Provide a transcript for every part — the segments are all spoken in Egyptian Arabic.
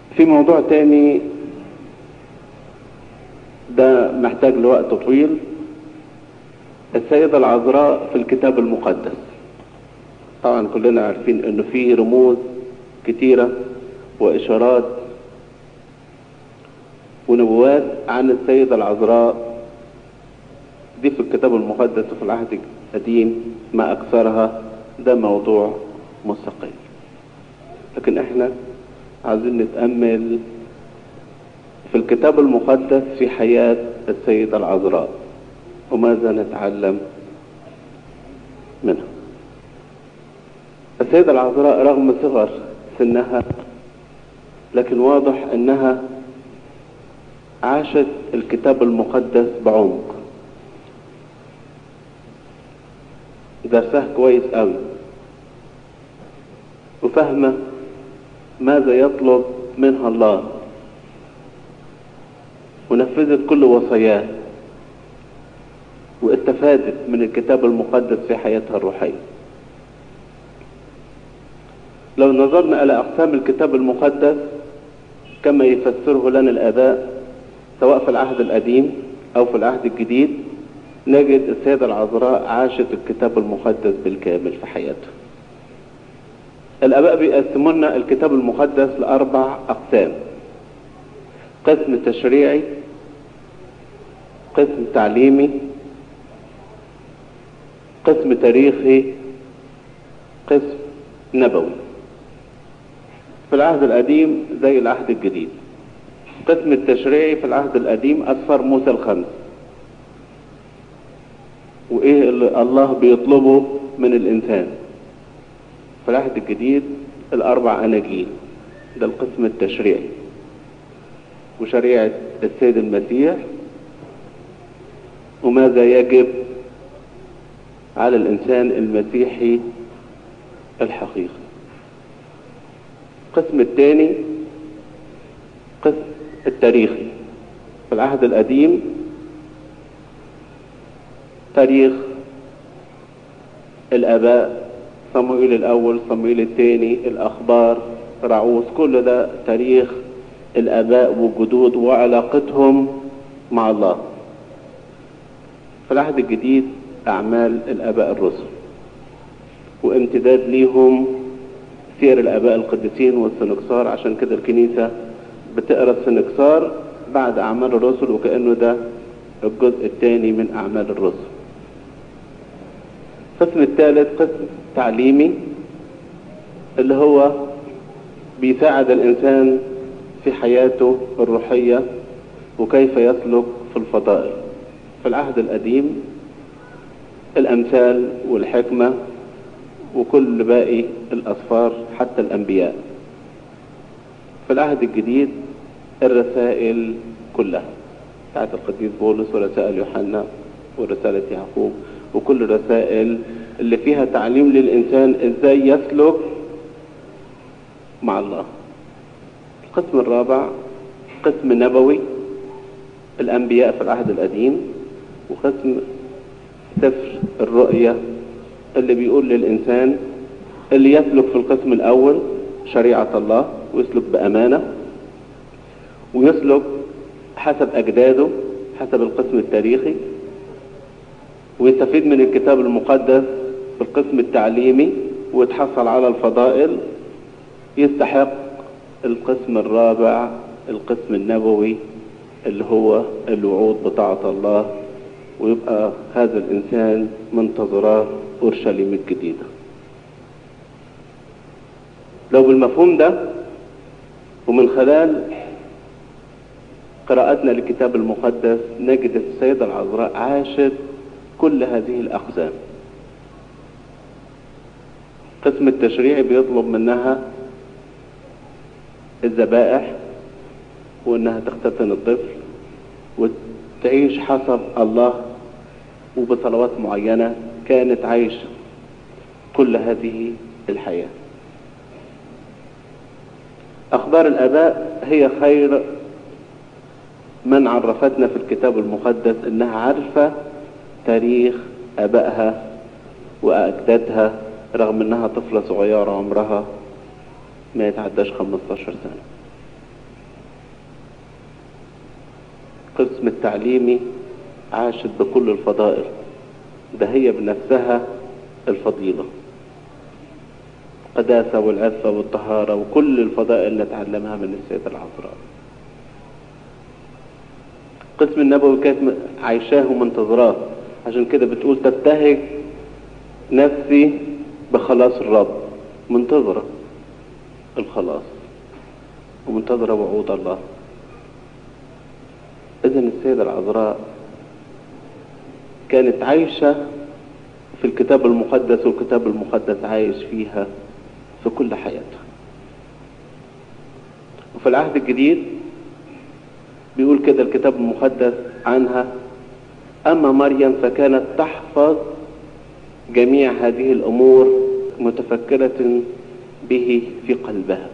في موضوع تاني ده محتاج لوقت طويل السيدة العذراء في الكتاب المقدس طبعا كلنا عارفين انه في رموز كتيرة واشارات ونبوات عن السيدة العذراء دي في الكتاب المقدس وفي العهد القديم ما اكثرها ده موضوع مستقل لكن احنا عايزين نتأمل في الكتاب المقدس في حياة السيدة العذراء وماذا نتعلم منها السيدة العذراء رغم صغر سنها لكن واضح انها عاشت الكتاب المقدس بعمق درسها كويس قوي وفاهمة ماذا يطلب منها الله ونفذت كل وصاياه واستفادت من الكتاب المقدس في حياتها الروحية لو نظرنا إلى أقسام الكتاب المقدس كما يفسره لنا الآباء سواء في العهد القديم أو في العهد الجديد نجد السيدة العذراء عاشت الكتاب المقدس بالكامل في حياتها الآباء بيقسموا لنا الكتاب المقدس لأربع أقسام قسم تشريعي قسم تعليمي قسم تاريخي قسم نبوي في العهد القديم زي العهد الجديد قسم التشريعي في العهد القديم أسفار موسى الخمس وإيه اللي الله بيطلبه من الإنسان في العهد الجديد الأربع أناجيل ده القسم التشريعي وشريعة السيد المسيح وماذا يجب على الإنسان المسيحي الحقيقي القسم الثاني قسم التاريخي في العهد القديم تاريخ الآباء صموئيل الأول صموئيل الثاني الأخبار رعوس كل ده تاريخ الآباء والجدود وعلاقتهم مع الله في العهد الجديد أعمال الآباء الرسل وامتداد ليهم سير الآباء القديسين والسنكسار عشان كده الكنيسة بتقرا السنكسار بعد أعمال الرسل وكأنه ده الجزء الثاني من أعمال الرسل القسم الثالث قسم تعليمي اللي هو بيساعد الإنسان في حياته الروحية وكيف يسلك في الفضائل في العهد القديم الأمثال والحكمة وكل باقي الأسفار حتى الأنبياء في العهد الجديد الرسائل كلها بتاعت القديس بولس ورسائل يوحنا ورسالة يعقوب وكل الرسائل اللي فيها تعليم للإنسان إزاي يسلك مع الله القسم الرابع قسم نبوي الأنبياء في العهد القديم وقسم سفر الرؤية اللي بيقول للإنسان اللي يسلك في القسم الأول شريعة الله ويسلك بأمانة ويسلك حسب أجداده حسب القسم التاريخي ويستفيد من الكتاب المقدس في القسم التعليمي ويتحصل على الفضائل يستحق القسم الرابع القسم النبوي اللي هو الوعود بطاعة الله ويبقى هذا الإنسان منتظراه أورشليم الجديدة لو بالمفهوم ده ومن خلال قراءتنا للكتاب المقدس نجد السيدة العذراء عاشت كل هذه الأقسام قسم التشريع بيطلب منها الذبائح وانها تختتن الطفل وتعيش حسب الله وبصلوات معينة كانت عايشة كل هذه الحياة أخبار الآباء هي خير من عرفتنا في الكتاب المقدس إنها عارفة تاريخ آبائها وأجدادها رغم إنها طفلة صغيرة عمرها ما يتعداش 15 سنة التعليمي عاشت بكل الفضائل ده هي بنفسها الفضيلة القداسة والعفة والطهارة وكل الفضائل اللي نتعلمها من السيدة العذراء قسم النبوي كانت عايشاه ومنتظراه عشان كده بتقول تبتهج نفسي بخلاص الرب منتظرة الخلاص ومنتظرة وعود الله إذا السيدة العذراء كانت عايشة في الكتاب المقدس والكتاب المقدس عايش فيها في كل حياتها وفي العهد الجديد بيقول كده الكتاب المقدس عنها أما مريم فكانت تحفظ جميع هذه الأمور متفكرة به في قلبها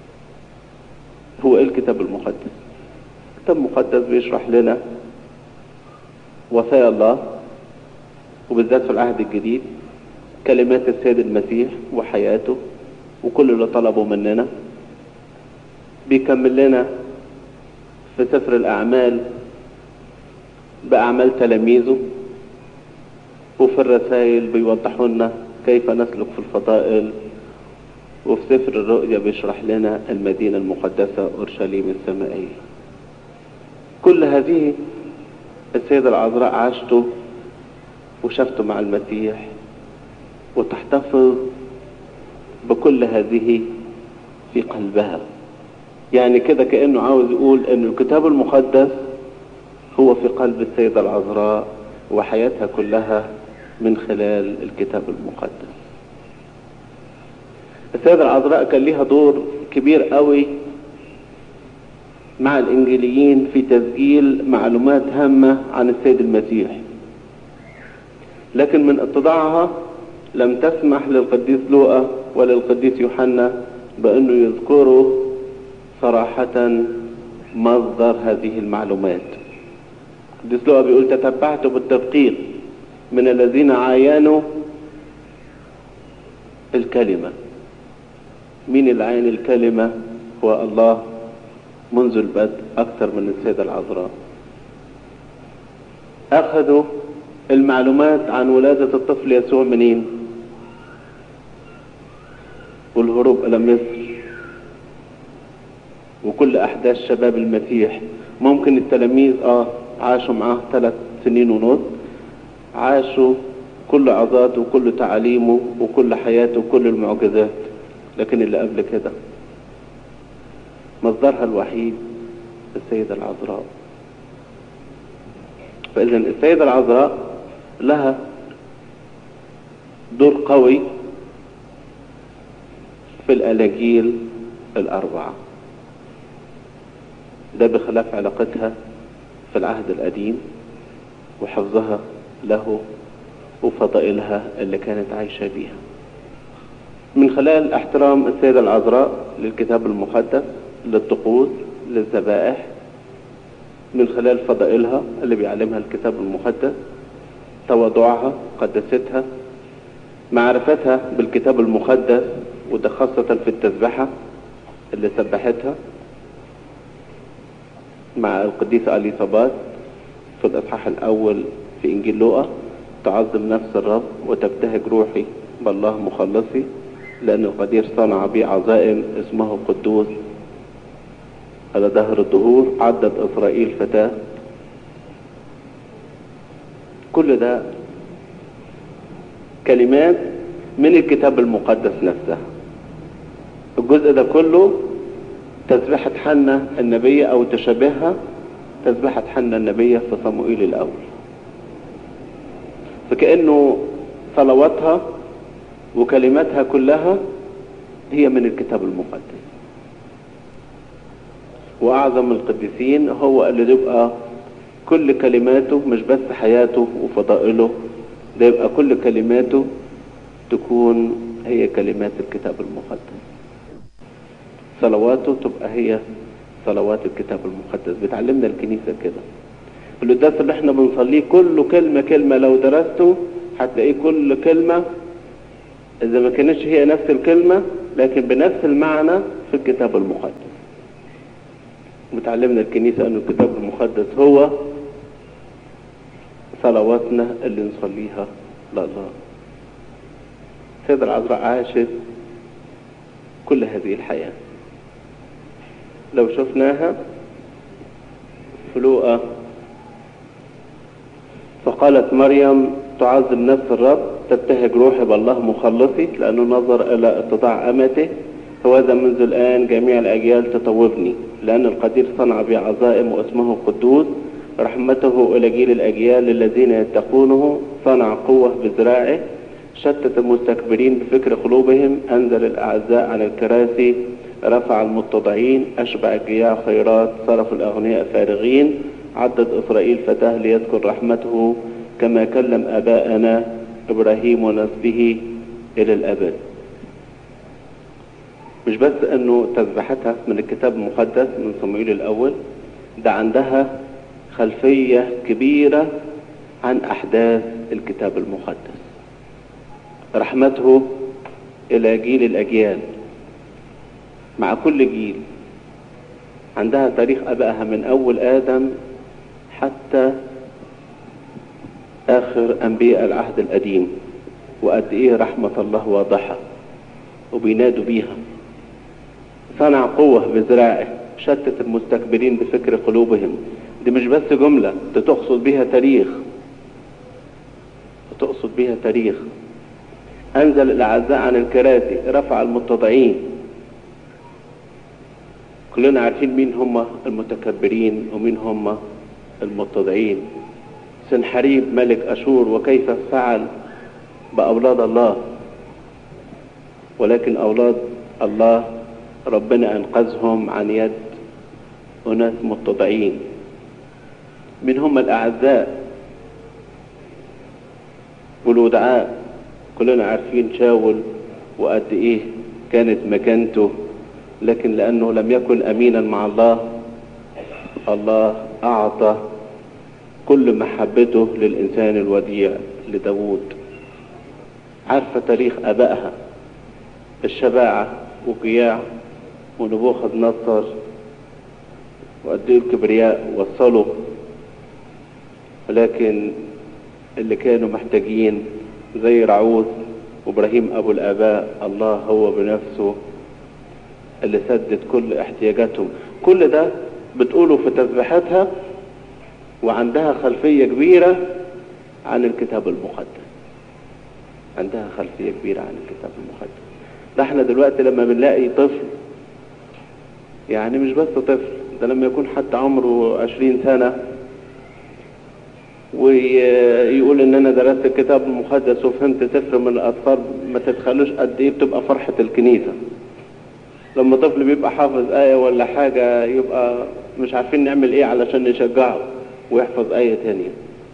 هو إيه الكتاب المقدس الكتاب المقدس بيشرح لنا وصايا الله وبالذات في العهد الجديد كلمات السيد المسيح وحياته وكل اللي طلبه مننا بيكمل لنا في سفر الأعمال بأعمال تلاميذه وفي الرسائل بيوضحوا لنا كيف نسلك في الفضائل وفي سفر الرؤيا بيشرح لنا المدينة المقدسة أورشليم السمائية كل هذه السيدة العذراء عاشته وشافته مع المسيح وتحتفظ بكل هذه في قلبها يعني كده كأنه عاوز يقول أن الكتاب المقدس هو في قلب السيدة العذراء وحياتها كلها من خلال الكتاب المقدس السيدة العذراء كان ليها دور كبير قوي مع الإنجيليين في تسجيل معلومات هامة عن السيد المسيح لكن من اتضاعها لم تسمح للقديس لوقا ولا للقديس يوحنا بأنه يذكروا صراحة مصدر هذه المعلومات القديس لوقا بيقول تتبعت بالتدقيق من الذين عاينوا الكلمة مين اللي عين الكلمة هو الله منذ البدء أكثر من السيدة العذراء أخذوا المعلومات عن ولادة الطفل يسوع منين والهروب إلى مصر وكل أحداث شباب المسيح ممكن التلاميذ آه عاشوا معاه ثلاث سنين ونص عاشوا كل عظاته وكل تعاليمه وكل حياته وكل المعجزات لكن اللي قبل كده مصدرها الوحيد السيدة العذراء فإذا السيدة العذراء لها دور قوي في الأناجيل الأربعة ده بخلاف علاقتها في العهد القديم وحفظها له وفضائلها اللي كانت عايشة بيها من خلال احترام السيدة العذراء للكتاب المقدس للطقوس للذبائح من خلال فضائلها اللي بيعلمها الكتاب المقدس تواضعها قدستها معرفتها بالكتاب المقدس وده خاصة في التسبحة اللي سبحتها مع القديسة أليصابات في الإصحاح الأول في إنجيل لوقا تعظم نفس الرب وتبتهج روحي بالله مخلصي لأن القدير صنع بي عظائم اسمه قدوس على دهر الدهور عدد إسرائيل فتاة كل ده كلمات من الكتاب المقدس نفسها الجزء ده كله تسبحة حنة النبية أو تشابهها تسبحة حنة النبية في صموئيل الأول فكأنه صلواتها وكلماتها كلها هي من الكتاب المقدس وأعظم القديسين هو اللي يبقى كل كلماته مش بس حياته وفضائله ده يبقى كل كلماته تكون هي كلمات الكتاب المقدس صلواته تبقى هي صلوات الكتاب المقدس بتعلمنا الكنيسة كده القداس اللي احنا بنصليه كله كلمة كلمة لو درسته هتلاقيه كل كلمة إذا ما كانتش هي نفس الكلمة لكن بنفس المعنى في الكتاب المقدس بتعلمنا الكنيسة أن الكتاب المقدس هو صلواتنا اللي نصليها لله السيدة العذراء عاشت كل هذه الحياة لو شفناها في لوقا فقالت مريم تعظم نفس الرب تبتهج روحي بالله مخلصي لأنه نظر إلى اتضاع أمته فوذا منذ الآن جميع الأجيال تطوبني لأن القدير صنع بي عظائم واسمه قدوس رحمته إلى جيل الأجيال الذين يتقونه صنع قوة بذراعه شتت المستكبرين بفكر قلوبهم أنزل الأعزاء عن الكراسي رفع المتضعين أشبع الجياع خيرات صرف الأغنياء فارغين عدد إسرائيل فتاه ليذكر رحمته كما كلم أباءنا إبراهيم ونسبه إلى الأبد مش بس أنه تسبحتها من الكتاب المقدس من صموئيل الأول ده عندها خلفية كبيرة عن أحداث الكتاب المقدس رحمته إلى جيل الأجيال مع كل جيل عندها تاريخ أبائها من أول آدم حتى آخر أنبياء العهد القديم وقد إيه رحمة الله واضحة وبينادوا بيها صنع قوة بذراعه شتت المستكبرين بفكر قلوبهم دي مش بس جملة دي تقصد بيها تاريخ تقصد بيها تاريخ أنزل الأعزاء عن الكراسي رفع المتضعين كلنا عارفين مين هم المتكبرين ومين هم المتضعين سنحريب ملك أشور وكيف فعل بأولاد الله ولكن أولاد الله ربنا أنقذهم عن يد أناس متضعين من هم الأعزاء والودعاء كلنا عارفين شاول وقد إيه كانت مكانته لكن لأنه لم يكن أمينا مع الله الله أعطى كل محبته للإنسان الوديع لداود عارفة تاريخ أبائها الشباعة وقياع ونبوخذ نصر وقد ايه الكبرياء وصلوا ولكن اللي كانوا محتاجين زي رعوز وابراهيم ابو الاباء الله هو بنفسه اللي سدد كل احتياجاتهم كل ده بتقوله في تسبيحاتها وعندها خلفية كبيرة عن الكتاب المقدس عندها خلفية كبيرة عن الكتاب المقدس ده احنا دلوقتي لما بنلاقي طفل يعني مش بس طفل ده لما يكون حتى عمره عشرين سنة ويقول ان انا درست الكتاب المقدس وفهمت سفر من الاطفال ما تتخلوش قد ايه بتبقى فرحة الكنيسة لما طفل بيبقى حافظ آية ولا حاجة يبقى مش عارفين نعمل ايه علشان نشجعه ويحفظ آية تانية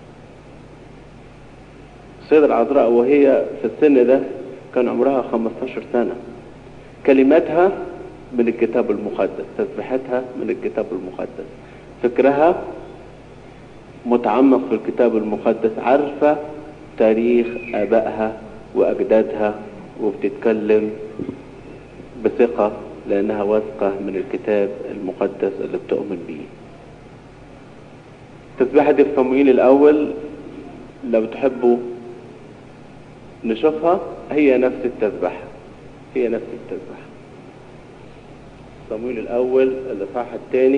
السيدة العذراء وهي في السن ده كان عمرها 15 سنة كلماتها من الكتاب المقدس تسبيحاتها من الكتاب المقدس فكرها متعمق في الكتاب المقدس عارفة تاريخ آبائها وأجدادها وبتتكلم بثقة لأنها واثقة من الكتاب المقدس اللي بتؤمن بيه تسبيحة دي في صموئيل الأول لو تحبوا نشوفها هي نفس التسبيحة هي نفس التسبيحة صموئيل الأول الإصحاح الثاني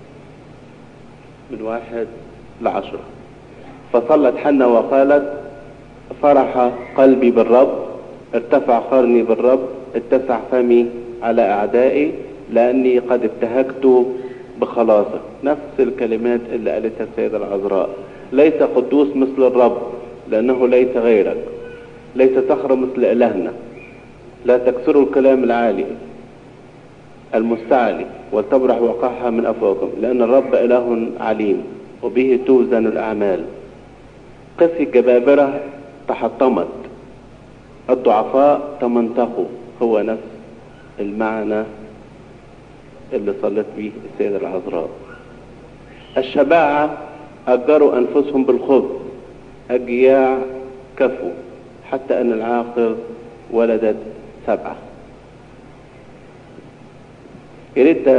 من واحد لعشرة فصلت حنة وقالت فرح قلبي بالرب ارتفع قرني بالرب اتسع فمي على أعدائي لأني قد ابتهجت بخلاصك نفس الكلمات اللي قالتها السيدة العذراء ليس قدوس مثل الرب لأنه ليس غيرك ليس صخرة مثل إلهنا لا تكسروا الكلام العالي المستعلي ولتبرح وقعها من أفواكم لأن الرب إله عليم وبه توزن الأعمال قسي الجبابرة تحطمت الضعفاء تمنطقوا هو نفس المعنى اللي صلت به السيدة العذراء الشباعة أجروا أنفسهم بالخبز الجياع كفوا حتى أن العاقر ولدت سبعة يا ريت